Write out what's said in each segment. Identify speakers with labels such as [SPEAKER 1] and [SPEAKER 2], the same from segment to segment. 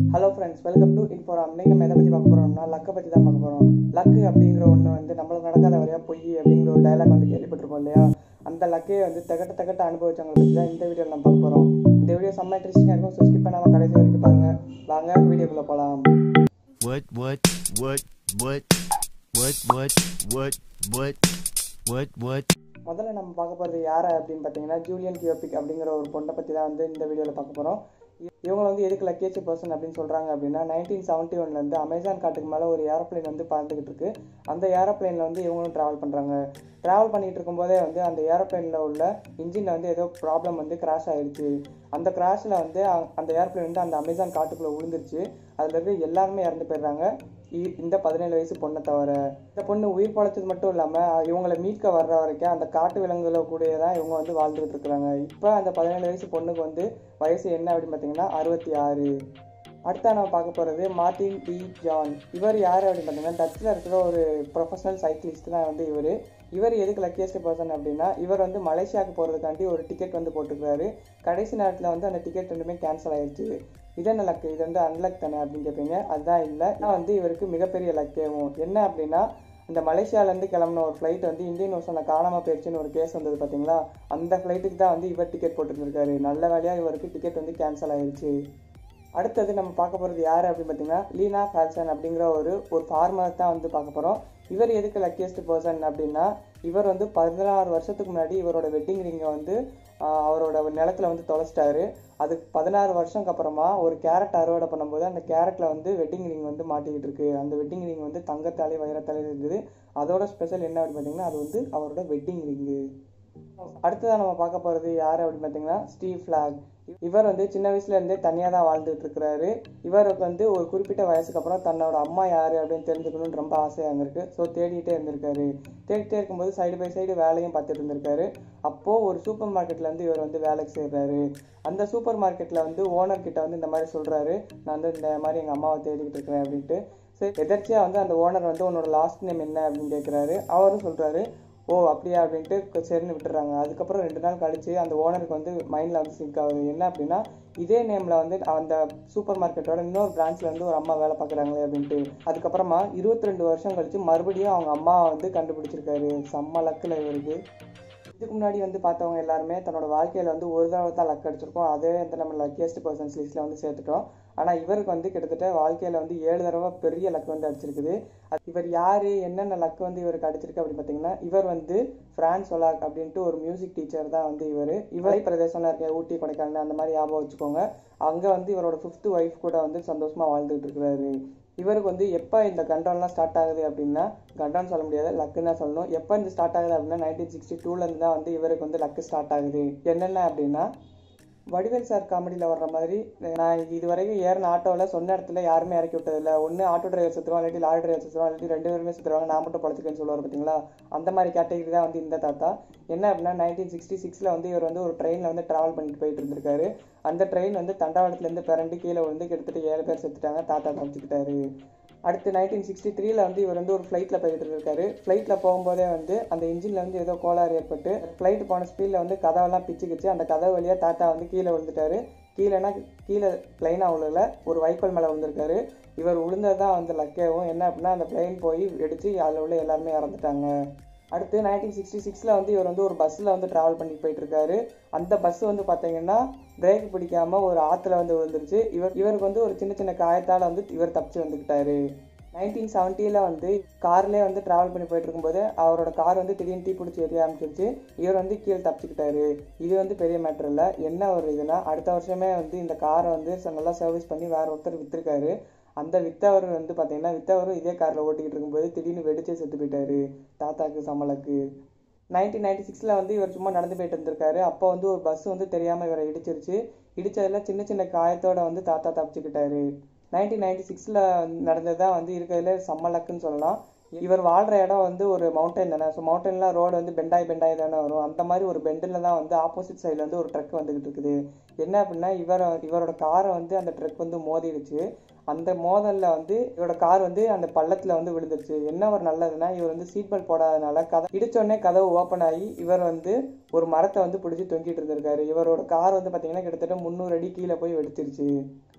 [SPEAKER 1] Hello friends welcome to இன்ஃபோராம் இன்னைக்கு நம்ம எதை பற்றி பார்க்க போகிறோம்னா லக்கை பற்றி தான் பார்க்க போகிறோம் லக்கு அப்படிங்கிற ஒன்று வந்து நம்மளுக்கு நடக்காத வரையா பொய் அப்படிங்கிற ஒரு டயலாக் வந்து கேள்விப்பட்டிருப்போம் இல்லையா அந்த லக்கையை வந்து தகட்ட தகட்ட அனுபவிச்சவங்களை பற்றி தான் இந்த வீடியோவில் நம்ம பார்க்க போகிறோம் இந்த வீடியோ செம்ம இன்ட்ரெஸ்டிங்காக இருக்கும் ஸோ ஸ்கிப் பண்ணாமல் கடைசி வரைக்கும் பாருங்கள் வாங்க வீடியோக்குள்ளே போகலாம்
[SPEAKER 2] What, what, what, what, what, what, what, what, what, what?
[SPEAKER 1] முதல்ல நம்ம பார்க்க போகிறது யார் அப்படின்னு பார்த்தீங்கன்னா ஜூலியன் கியோபிக் அப்படிங்கிற ஒரு பொண்ணை பற்றி தான் வந்து இந்த வீடியோவில் பார்க்க போகிறோம் இவங்க வந்து எதுக்கு லக்கேஜ் பர்சன் அப்படின்னு சொல்கிறாங்க அப்படின்னா நைன்டீன் செவன்ட்டி ஒன்லேருந்து அமேசான் காட்டுக்கு மேலே ஒரு ஏரோப்ளேன் வந்து பறந்துக்கிட்டு இருக்கு அந்த ஏரோப்ளேனில் வந்து இவங்களும் ட்ராவல் பண்ணுறாங்க ட்ராவல் பண்ணிகிட்டு இருக்கும்போதே வந்து அந்த ஏரோப்ளேனில் உள்ள இன்ஜினில் வந்து ஏதோ ப்ராப்ளம் வந்து கிராஷ் ஆயிடுச்சு அந்த கிராஷில் வந்து அ- அந்த ஏரோப்ளேன் வந்து அந்த அமேசான் காட்டுக்குள்ளே விழுந்துருச்சு அதில் இருக்க எல்லாருமே இறந்து போயிடுறாங்க இ- இந்த பதினேழு வயசு பொண்ணை தவிர இந்த பொண்ணு உயிர் பொழைச்சது மட்டும் இல்லாமல் இவங்களை மீட்க வர்ற வரைக்கும் அந்த காட்டு விலங்குகளை கூட தான் இவங்க வந்து வாழ்ந்துகிட்டு இருக்கிறாங்க இப்போ அந்த பதினேழு வயசு பொண்ணுக்கு வந்து வயசு என்ன அப்படின்னு பார்த்தீங்கன்னா அறுபத்தி ஆறு அடுத்தா நம்ம பார்க்க போகிறது மார்டின் டி ஜான் இவர் யார் அப்படின்னு பார்த்தீங்கன்னா டச்சில் இருக்கிற ஒரு ப்ரொஃபஷனல் சைக்கிளிஸ்ட் தான் வந்து இவர் இவர் எதுக்கு லக்கியஸ்ட் பர்சன் அப்படின்னா இவர் வந்து மலேசியாவுக்கு போகிறதுக்காண்டி ஒரு டிக்கெட் வந்து போட்டுக்கிறாரு கடைசி நேரத்தில் வந்து அந்த டிக்கெட் ரெண்டுமே கேன்சல் ஆயிடுச்சு இது என்ன லக்கு இது வந்து அன்லக் தானே அப்படின்னு கேட்பீங்க அதுதான் இல்லை ஆனால் வந்து இவருக்கு மிகப்பெரிய லக்கேவும் என்ன அப்படின்னா இந்த மலேசியாவிலேருந்து கிளம்புன ஒரு ஃப்ளைட் வந்து இந்தியன் ஓஷனில் காணாமல் போயிடுச்சுன்னு ஒரு கேஸ் வந்தது பார்த்தீங்களா அந்த ஃப்ளைட்டுக்கு தான் வந்து இவர் டிக்கெட் போட்டுருந்துருக்காரு நல்ல வேலையாக இவருக்கு டிக்கெட் வந்து கேன்சல் ஆயிடுச்சு அடுத்தது நம்ம பார்க்க போகிறது யார் அப்படின்னு பார்த்தீங்கன்னா லீனா ஃபேல்சன் அப்படிங்கிற ஒரு ஒரு ஃபார்மர் தான் வந்து பார்க்க போகிறோம் இவர் எதுக்கு லக்கியஸ்ட் பர்சன் அப்படின்னா இவர் வந்து பதினாறு வருஷத்துக்கு முன்னாடி இவரோட வெட்டிங் ரிங்கை வந்து ஆஹ், அவரோட நிலத்துல வந்து தொலைச்சிட்டாரு அதுக்கு பதினாறு வருஷம்க்கு அப்புறமா ஒரு கேரட் அறுவடை பண்ணும்போது அந்த கேரட்டில் வந்து வெட்டிங் ரிங் வந்து மாட்டிக்கிட்டு இருக்கு அந்த வெட்டிங் ரிங் வந்து தங்கத்தாலே வைரத்தாலே இருக்குது அதோட ஸ்பெஷல் என்ன அப்படின்னு பார்த்தீங்கன்னா அது வந்து அவரோட வெட்டிங் ரிங்கு அடுத்ததாக நம்ம பார்க்க போகிறது யார் அப்படின்னு பார்த்தீங்கன்னா ஸ்டீவ் ஃபிளாக் இவர் வந்து சின்ன வயசுல இருந்தே தனியாக தான் வாழ்ந்துட்டு இருக்கிறாரு இவருக்கு வந்து ஒரு குறிப்பிட்ட வயசுக்கு அப்புறம் தன்னோட அம்மா யார் அப்படின்னு தெரிஞ்சுக்கணும்னு ரொம்ப ஆசையாக இருந்திருக்கு ஸோ தேடிட்டே இருந்திருக்காரு தேடிட்டே இருக்கும்போது சைடு பை சைடு வேலையும் பார்த்துட்டு இருந்திருக்காரு அப்போது ஒரு சூப்பர் மார்க்கெட்டில் வந்து இவர் வந்து வேலைக்கு சேர்றாரு அந்த சூப்பர் மார்க்கெட்டில் வந்து ஓனர் கிட்ட வந்து இந்த மாதிரி சொல்கிறாரு நான் வந்து இந்த மாதிரி எங்கள் அம்மாவை தேடிக்கிட்டு இருக்கிறேன் அப்படின்ட்டு சரி எதர்ச்சியாக வந்து அந்த ஓனர் வந்து உன்னோட லாஸ்ட் நேம் என்ன அப்படின்னு கேட்குறாரு அவரும் சொல்கிறாரு ஓ அப்படியா அப்படின்ட்டு கொ- சரின்னு விட்டுறாங்க அதுக்கப்புறம் ரெண்டு நாள் கழிச்சு அந்த ஓனருக்கு வந்து மைண்டில் வந்து சிங்க் ஆகுது என்ன அப்படின்னா இதே நேமில் வந்து அந்த சூப்பர் மார்க்கெட்டோட இன்னொரு பிரான்ச்சில் வந்து ஒரு அம்மா வேலை பார்க்குறாங்களே அப்படின்ட்டு அதுக்கப்புறமா இருபத்தி ரெண்டு வருஷம் கழிச்சு மறுபடியும் அவங்க அம்மாவை வந்து கண்டுபிடிச்சிருக்காரு செம்ம லக்கில் இவருக்கு இதுக்கு முன்னாடி வந்து பார்த்தவங்க எல்லாருமே தன்னோட வாழ்க்கையில் வந்து ஒரு தடவை தான் லக் அடிச்சிருக்கோம் அதே வந்து நம்ம லக்கியஸ்ட் பர்சன்ஸ் லிஸ்ட்டில் வந்து சேர்த்துட்டோம் ஆனால் இவருக்கு வந்து கிட்டத்தட்ட வாழ்க்கையில் வந்து ஏழு தடவை பெரிய லக் வந்து அடிச்சிருக்குது அது இவர் யார் என்னென்ன லக் வந்து இவருக்கு அடிச்சிருக்கு அப்படின்னு பார்த்தீங்கன்னா இவர் வந்து பிரான்ஸ் ஒலாக் அப்படின்ட்டு ஒரு மியூசிக் டீச்சர் தான் வந்து இவர் இவரை பிரதேசம்லாம் இருக்க ஊட்டி கொடைக்கானல் அந்த மாதிரி ஞாபகம் வச்சுக்கோங்க அங்கே வந்து இவரோட ஃபிஃப்த் ஒய்ஃப் கூட வந்து சந்தோஷமாக வாழ்ந்துட்டு இருக்கிறாரு இவருக்கு வந்து எப்போ இந்த கண்டோன்லாம் ஸ்டார்ட் ஆகுது அப்படின்னா கண்டோன் சொல்ல முடியாது லக்குன்னு தான் சொல்லணும் எப்போ இந்த ஸ்டார்ட் ஆகுது அப்படின்னா நைன்டீன் சிக்ஸ்டி டூலேருந்து தான் வந்து இவருக்கு வந்து லக்கு ஸ்டார்ட் ஆகுது என்னென்ன அப்படின்னா வடிவேல் சார் காமெடியில் வர்ற மாதிரி நான் இது வரைக்கும் ஏறின ஆட்டோவில் சொன்ன இடத்துல யாருமே இறக்கி விட்டதில்ல ஒன்று ஆட்டோ டிரைவர் சுற்றுவான் இல்லாட்டி லாரி டிரைவர் சுற்றுவான் இல்லாட்டி ரெண்டு பேருமே சுற்றுவாங்க நான் மட்டும் பழச்சிக்கேன்னு சொல்லுவார் பார்த்தீங்களா அந்த மாதிரி கேட்டகரி தான் வந்து இந்த தாத்தா என்ன அப்படின்னா நைன்டீன் சிக்ஸ்டி சிக்ஸில் வந்து இவர் வந்து ஒரு ட்ரெயினில் வந்து ட்ராவல் பண்ணிட்டு போயிட்டு இருந்திருக்காரு அந்த ட்ரெயின் வந்து தண்டவாளத்துலேருந்து பிறண்டு கீழே விழுந்து கிட்டத்தட்ட ஏழு பேர் செத்துட்டாங்க தாத்தா தப்பிச்சுக்கிட்டாரு அடுத்து நைன்டீன் சிக்ஸ்டி த்ரீல வந்து இவர் வந்து ஒரு ஃப்ளைட்டில் போயிட்டு இருக்காரு ஃப்ளைட்டில் போகும்போதே வந்து அந்த இன்ஜினில் வந்து ஏதோ கோளாறு ஏற்பட்டு ஃப்ளைட் போன ஸ்பீடில் வந்து கதவெல்லாம் பிச்சுக்கிச்சு அந்த கதவு வழியாக தாத்தா வந்து கீழே விழுந்துட்டாரு கீழேனா கீழே பிளைனாக விழுல ஒரு வைக்கோல் மேலே விழுந்திருக்காரு இவர் விழுந்தது தான் வந்து லக்கேவும் என்ன அப்படின்னா அந்த பிளைன் போய் வெடிச்சு அதில் உள்ள எல்லாருமே இறந்துட்டாங்க அடுத்து நைன்டீன் சிக்ஸ்டி சிக்ஸில் வந்து இவர் வந்து ஒரு பஸ்ஸில் வந்து ட்ராவல் பண்ணி போயிட்டு இருக்காரு அந்த பஸ் வந்து பார்த்தீங்கன்னா பிரேக் பிடிக்காம ஒரு ஆற்றுல வந்து விழுந்துருச்சு இவர் இவருக்கு வந்து ஒரு சின்ன சின்ன காயத்தால் வந்து இவர் தப்பிச்சு வந்துக்கிட்டாரு நைன்டீன் செவன்ட்டியில் வந்து கார்லேயே வந்து ட்ராவல் பண்ணி போயிட்டு இருக்கும்போது அவரோட கார் வந்து திடீர்னு தீ பிடிச்சி எரிய ஆரம்பிச்சிருச்சு இவர் வந்து கீழே தப்பிச்சுக்கிட்டாரு இது வந்து பெரிய மேட்டர் இல்லை என்ன ஒரு இதுனா அடுத்த வருஷமே வந்து இந்த காரை வந்து ச- நல்லா சர்வீஸ் பண்ணி வேற ஒருத்தர் விற்றுருக்காரு அந்த வித்தவர் வந்து பார்த்தீங்கன்னா வித்தவரும் இதே காரில் ஓட்டிக்கிட்டு இருக்கும்போது திடீர்னு வெடிச்சே செத்து போயிட்டாரு தாத்தாக்கு சமலக்கு நைன்டீன் நைன்டி சிக்ஸில் வந்து இவர் சும்மா நடந்து போயிட்டு இருந்திருக்காரு அப்போ வந்து ஒரு பஸ் வந்து தெரியாமல் இவரை இடிச்சிருச்சு இடிச்சதுல சின்ன சின்ன காயத்தோட வந்து தாத்தா தப்பிச்சுக்கிட்டாரு நைன்டீன் நைன்டி சிக்ஸில் நடந்தது தான் வந்து இருக்கிறதுல செம்ம லக்குன்னு சொல்லலாம் இவர் வாழ்கிற இடம் வந்து ஒரு மவுண்டன் தானே ஸோ மவுண்டன்லாம் ரோடு வந்து பெண்டாய் பெண்டாய் தானே வரும் அந்த மாதிரி ஒரு பெண்டில் தான் வந்து ஆப்போசிட் சைடில் வந்து ஒரு ட்ரக் வந்துகிட்டு இருக்குது என்ன அப்படின்னா இவர் இவரோட காரை வந்து அந்த ட்ரக் வந்து மோதிடுச்சு அந்த மோதல்ல வந்து இவரோட கார் வந்து அந்த பள்ளத்துல வந்து விழுந்துருச்சு என்ன ஒரு நல்லதுன்னா இவர் வந்து சீட் பெல்ட் போடாதனால கதை இடிச்சோடனே கதவு ஓப்பன் ஆகி இவர் வந்து ஒரு மரத்தை வந்து பிடிச்சி தொங்கிட்டு இருந்திருக்காரு இவரோட கார் வந்து பார்த்தீங்கன்னா கிட்டத்தட்ட முந்நூறு அடி கீழே போய் வெடிச்சிருச்சு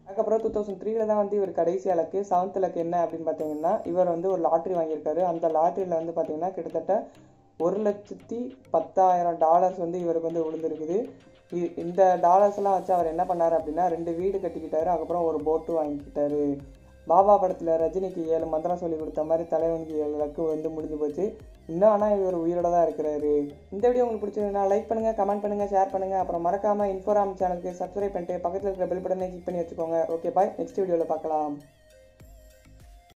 [SPEAKER 1] அதுக்கப்புறம் டூ தௌசண்ட் த்ரீல தான் வந்து இவர் கடைசி இலக்கு செவன்த் இலக்கு என்ன அப்படின்னு பார்த்தீங்கன்னா இவர் வந்து ஒரு லாட்ரி வாங்கியிருக்காரு அந்த லாட்ரியில் வந்து பார்த்தீங்கன்னா கிட்டத்தட்ட ஒரு லட்சத்தி பத்தாயிரம் டாலர்ஸ் வந்து இவருக்கு வந்து விழுந்திருக்குது இ- இந்த டாலர்ஸ் எல்லாம் வச்சு அவர் என்ன பண்ணாரு அப்படின்னா ரெண்டு வீடு கட்டிக்கிட்டாரு அதுக்கப்புறம் ஒரு போட்டு வாங்கிக்கிட்டாரு பாபா படத்தில் ரஜினிக்கு ஏழு மந்திரம் சொல்லி கொடுத்த மாதிரி தலைவனுக்கு ஏழு லக்கு வந்து முடிஞ்சு போச்சு இன்னும் ஆனால் இவர் உயிரோட தான் இருக்கிறாரு இந்த வீடியோ உங்களுக்கு பிடிச்சிருந்தா லைக் பண்ணுங்க கமெண்ட் பண்ணுங்க ஷேர் பண்ணுங்க அப்புறம் மறக்காம இன்ஃபோராம் சேனலுக்கு சப்ஸ்கிரைப் பண்ணிட்டு பக்கத்தில் இருக்கிற பெல் பட்டனை கிளிக் பண்ணி வச்சுக்கோங்க ஓகே பாய் நெக்ஸ்ட் வீடியோவில் பார்க்கலாம்